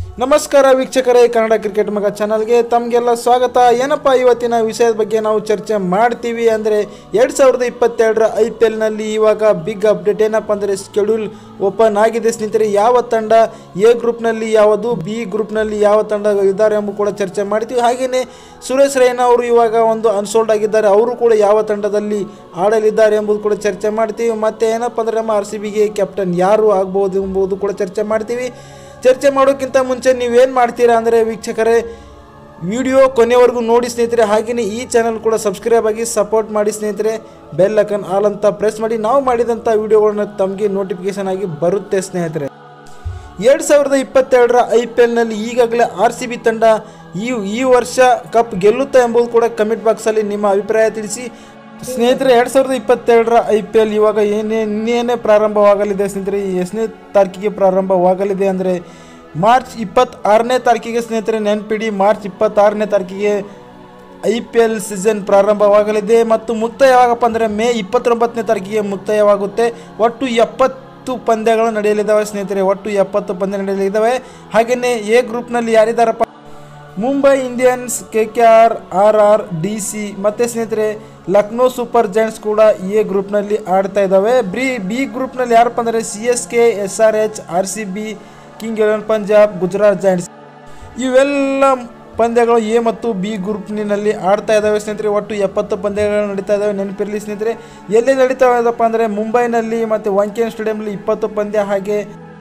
ನಮಸ್ಕಾರ ವೀಕ್ಷಕರೇ ಕನ್ನಡ ಕ್ರಿಕೆಟ್ ಮಗ ಚಾನಲ್ಗೆ ತಮಗೆಲ್ಲ ಸ್ವಾಗತ ಏನಪ್ಪ ಇವತ್ತಿನ ವಿಷಯದ ಬಗ್ಗೆ ನಾವು ಚರ್ಚೆ ಮಾಡ್ತೀವಿ ಅಂದರೆ ಎರಡು ಸಾವಿರದ ಇಪ್ಪತ್ತೆರಡರ ಐ ಪಿ ಎಲ್ನಲ್ಲಿ ಇವಾಗ ಬಿಗ್ ಅಪ್ಡೇಟ್ ಏನಪ್ಪ ಅಂದರೆ ಸ್ಕೆಡ್ಯೂಲ್ ಓಪನ್ ಆಗಿದೆ ಸ್ನೇಹಿತರೆ ಯಾವ ತಂಡ ಎ ಗ್ರೂಪ್ನಲ್ಲಿ ಯಾವುದು ಬಿ ಗ್ರೂಪ್ನಲ್ಲಿ ಯಾವ ತಂಡ ಇದ್ದಾರೆ ಎಂಬ ಕೂಡ ಚರ್ಚೆ ಮಾಡ್ತೀವಿ ಹಾಗೆಯೇ ಸುರೇಶ್ ರೈನಾ ಅವರು ಇವಾಗ ಒಂದು ಅನ್ಸೋಲ್ಡ್ ಆಗಿದ್ದಾರೆ ಅವರು ಕೂಡ ಯಾವ ತಂಡದಲ್ಲಿ ಆಡಲಿದ್ದಾರೆ ಎಂಬುದು ಕೂಡ ಚರ್ಚೆ ಮಾಡ್ತೀವಿ ಮತ್ತು ಏನಪ್ಪ ಅಂದರೆ ನಮ್ಮ ಆರ್ ಸಿ ಬಿಗೆ ಕ್ಯಾಪ್ಟನ್ ಯಾರು ಆಗ್ಬೋದು ಎಂಬುದು ಕೂಡ ಚರ್ಚೆ ಮಾಡ್ತೀವಿ ಚರ್ಚೆ ಮಾಡೋಕ್ಕಿಂತ ಮುಂಚೆ ನೀವೇನು ಮಾಡ್ತೀರಾ ಅಂದರೆ ವೀಕ್ಷಕರೇ ವಿಡಿಯೋ ಕೊನೆವರೆಗೂ ನೋಡಿ ಸ್ನೇಹಿತರೆ ಹಾಗೆಯೇ ಈ ಚಾನಲ್ ಕೂಡ ಸಬ್ಸ್ಕ್ರೈಬ್ ಆಗಿ ಸಪೋರ್ಟ್ ಮಾಡಿ ಸ್ನೇಹಿತರೆ ಬೆಲ್ ಐಕನ್ ಆಲ್ ಅಂತ ಪ್ರೆಸ್ ಮಾಡಿ ನಾವು ಮಾಡಿದಂಥ ವಿಡಿಯೋಗಳನ್ನ ತಮಗೆ ನೋಟಿಫಿಕೇಶನ್ ಆಗಿ ಬರುತ್ತೆ ಸ್ನೇಹಿತರೆ ಎರಡು ಸಾವಿರದ ಇಪ್ಪತ್ತೆರಡರ ಐ ಪಿ ಎಲ್ನಲ್ಲಿ ಈಗಾಗಲೇ ಆರ್ ಸಿ ಬಿ ತಂಡ ಈ ಈ ವರ್ಷ ಕಪ್ ಗೆಲ್ಲುತ್ತಾ ಎಂಬುದು ಕೂಡ ಕಮೆಂಟ್ ಬಾಕ್ಸಲ್ಲಿ ನಿಮ್ಮ ಅಭಿಪ್ರಾಯ ತಿಳಿಸಿ ಸ್ನೇಹಿತರೆ ಎರಡು ಸಾವಿರದ ಇಪ್ಪತ್ತೆರಡರ ಐ ಪಿ ಎಲ್ ಇವಾಗ ಏನೇ ಇನ್ನೇನೇ ಪ್ರಾರಂಭವಾಗಲಿದೆ ಸ್ನೇಹಿತರೆ ಈ ಎಷ್ಟನೇ ತಾರೀಕಿಗೆ ಪ್ರಾರಂಭವಾಗಲಿದೆ ಅಂದರೆ ಮಾರ್ಚ್ ಇಪ್ಪತ್ತಾರನೇ ತಾರೀಕಿಗೆ ಸ್ನೇಹಿತರೆ ನೆನಪಿಡಿ ಮಾರ್ಚ್ ಇಪ್ಪತ್ತಾರನೇ ತಾರೀಕಿಗೆ ಐ ಪಿ ಎಲ್ ಸೀಸನ್ ಪ್ರಾರಂಭವಾಗಲಿದೆ ಮತ್ತು ಮುಕ್ತಾಯ ಯಾವಾಗಪ್ಪ ಅಂದರೆ ಮೇ ಇಪ್ಪತ್ತೊಂಬತ್ತನೇ ತಾರೀಕಿಗೆ ಮುಕ್ತಾಯವಾಗುತ್ತೆ ಒಟ್ಟು ಎಪ್ಪತ್ತು ಪಂದ್ಯಗಳು ನಡೆಯಲಿದ್ದಾವೆ ಸ್ನೇಹಿತರೆ ಒಟ್ಟು ಎಪ್ಪತ್ತು ಪಂದ್ಯ ನಡೆಯಲಿದ್ದಾವೆ ಹಾಗೆಯೇ ಎ ಗ್ರೂಪ್ನಲ್ಲಿ ಯಾರಿದ್ದಾರಪ್ಪ Mumbai Indians K K R R R D C ಮತ್ತು ಸ್ನೇಹಿತರೆ ಲಕ್ನೋ ಸೂಪರ್ ಜೈಂಟ್ಸ್ ಕೂಡ ಎ ಗ್ರೂಪ್ನಲ್ಲಿ ಆಡ್ತಾ ಇದ್ದಾವೆ ಬ್ರಿ ಬಿ ಗ್ರೂಪ್ನಲ್ಲಿ ಯಾರಪ್ಪ ಅಂದರೆ C S K S R H R C B King Eleven Punjab Gujarat Giants ಇವೆಲ್ಲ ಪಂದ್ಯಗಳು ಎ ಮತ್ತು ಬಿ ಗ್ರೂಪ್ನಿನಲ್ಲಿ ಆಡ್ತಾ ಇದ್ದಾವೆ ಸ್ನೇಹಿತರೆ ಒಟ್ಟು ಎಪ್ಪತ್ತು ಪಂದ್ಯಗಳು ನಡೀತಾ ಇದ್ದಾವೆ ನೆನಪಿರಲಿ ಸ್ನೇಹಿತರೆ ಎಲ್ಲಿ ನಡೀತಾ ಇದ್ದಪ್ಪ ಅಂದರೆ ಮುಂಬೈನಲ್ಲಿ ಮತ್ತು ವಾಂಕೇನ್ ಸ್ಟೇಡಿಯಂನಲ್ಲಿ ಇಪ್ಪತ್ತು ಪಂದ್ಯ ಹಾಗೆ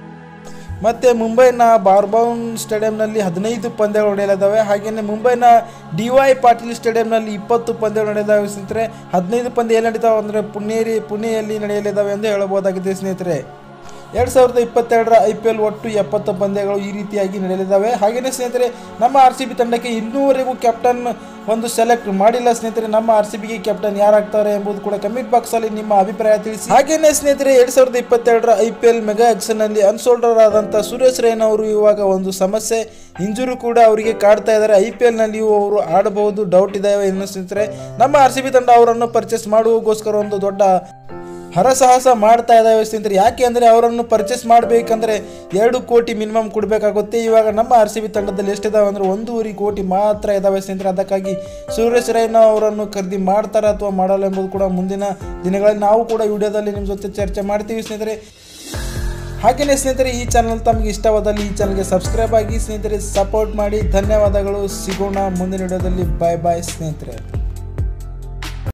ಮತ್ತು ಮುಂಬೈನ ಬಾರ್ಬೌನ್ ಸ್ಟೇಡಿಯಂನಲ್ಲಿ ಹದಿನೈದು ಪಂದ್ಯಗಳು ನಡೆಯಲಿದ್ದಾವೆ ಹಾಗೆಯೇ ಮುಂಬೈನ ಡಿ ವೈ ಪಾಟೀಲ್ ಸ್ಟೇಡಿಯಂನಲ್ಲಿ ಇಪ್ಪತ್ತು ಪಂದ್ಯಗಳು ನಡೆಯಲಿದ್ದಾವೆ ಸ್ನೇಹಿತರೆ ಹದಿನೈದು ಪಂದ್ಯ ಎಲ್ಲಿ ನಡೀತಾವೆ ಅಂದರೆ ಪುಣೇರಿ ಪುಣೆಯಲ್ಲಿ ನಡೆಯಲಿದ್ದಾವೆ ಎಂದು ಹೇಳಬಹುದಾಗಿದೆ ಸ್ನೇಹಿತರೆ ಎರಡು ಸಾವಿರದ ಇಪ್ಪತ್ತೆರಡರ ಐ ಪಿ ಎಲ್ ಒಟ್ಟು ಎಪ್ಪತ್ತು ಪಂದ್ಯಗಳು ಈ ರೀತಿಯಾಗಿ ನಡೆಯಲಿದ್ದಾವೆ ಹಾಗೆಯೇ ಸ್ನೇಹಿತರೆ ನಮ್ಮ ಆರ್ ಸಿ ಬಿ ತಂಡಕ್ಕೆ ಇನ್ನೂವರೆಗೂ ಕ್ಯಾಪ್ಟನ್ ಒಂದು ಸೆಲೆಕ್ಟ್ ಮಾಡಿಲ್ಲ ಸ್ನೇಹಿತರೆ ನಮ್ಮ ಆರ್ ಸಿ ಬಿಗೆ ಕ್ಯಾಪ್ಟನ್ ಯಾರಾಗ್ತಾರೆ ಎಂಬುದು ಕೂಡ ಕಮೆಂಟ್ ಬಾಕ್ಸಲ್ಲಿ ನಿಮ್ಮ ಅಭಿಪ್ರಾಯ ತಿಳಿಸಿ ಹಾಗೆಯೇ ಸ್ನೇಹಿತರೆ ಎರಡು ಸಾವಿರದ ಇಪ್ಪತ್ತೆರಡರ ಐ ಪಿ ಎಲ್ ಮೆಗಾ ಆಕ್ಷನ್ನಲ್ಲಿ ಅನ್ಸೋಲ್ಡರ್ ಆದಂಥ ಸುರೇಶ್ ರೈನ್ ಅವರು ಇವಾಗ ಒಂದು ಸಮಸ್ಯೆ ಇಂಜುರಿ ಕೂಡ ಅವರಿಗೆ ಕಾಡ್ತಾ ಇದ್ದಾರೆ ಐ ಪಿ ಎಲ್ನಲ್ಲಿಯೂ ಅವರು ಆಡಬಹುದು ಡೌಟ್ ಇದ್ದಾವೆ ಇನ್ನು ಸ್ನೇಹಿತರೆ ನಮ್ಮ ಆರ್ ಸಿ ಬಿ ತಂಡ ಅವರನ್ನು ಪರ್ಚೇಸ್ ಮಾಡುವಗೋಸ್ಕರ ಒಂದು ದೊಡ್ಡ ಹರಸಾಹಸ ಮಾಡ್ತಾ ಇದ್ದಾವೆ ಸ್ನೇಹಿತರೆ ಯಾಕೆ ಅಂದರೆ ಅವರನ್ನು ಪರ್ಚೇಸ್ ಮಾಡಬೇಕಂದ್ರೆ ಎರಡು ಕೋಟಿ ಮಿನಿಮಮ್ ಕೊಡಬೇಕಾಗುತ್ತೆ ಇವಾಗ ನಮ್ಮ ಆರ್ ಸಿ ಬಿ ತಂಡದಲ್ಲಿ ಎಷ್ಟಿದಾವೆ ಅಂದರೆ ಒಂದೂವರೆ ಕೋಟಿ ಮಾತ್ರ ಇದ್ದಾವೆ ಸ್ನೇಹಿತರೆ ಅದಕ್ಕಾಗಿ ಸುರೇಶ್ ರೈನಾ ಅವರನ್ನು ಖರೀದಿ ಮಾಡ್ತಾರಾ ಅಥವಾ ಮಾಡಲ್ಲ ಎಂಬುದು ಕೂಡ ಮುಂದಿನ ದಿನಗಳಲ್ಲಿ ನಾವು ಕೂಡ ವಿಡಿಯೋದಲ್ಲಿ ನಿಮ್ಮ ಜೊತೆ ಚರ್ಚೆ ಮಾಡ್ತೀವಿ ಸ್ನೇಹಿತರೆ ಹಾಗೆಯೇ ಸ್ನೇಹಿತರೆ ಈ ಚಾನಲ್ ತಮಗೆ ಇಷ್ಟವಾದಲ್ಲಿ ಈ ಚಾನಲ್ಗೆ ಸಬ್ಸ್ಕ್ರೈಬ್ ಆಗಿ ಸ್ನೇಹಿತರೆ ಸಪೋರ್ಟ್ ಮಾಡಿ ಧನ್ಯವಾದಗಳು ಸಿಗೋಣ ಮುಂದಿನ ವಿಡಿಯೋದಲ್ಲಿ ಬಾಯ್ ಬಾಯ್ ಸ್ನೇಹಿತರೆ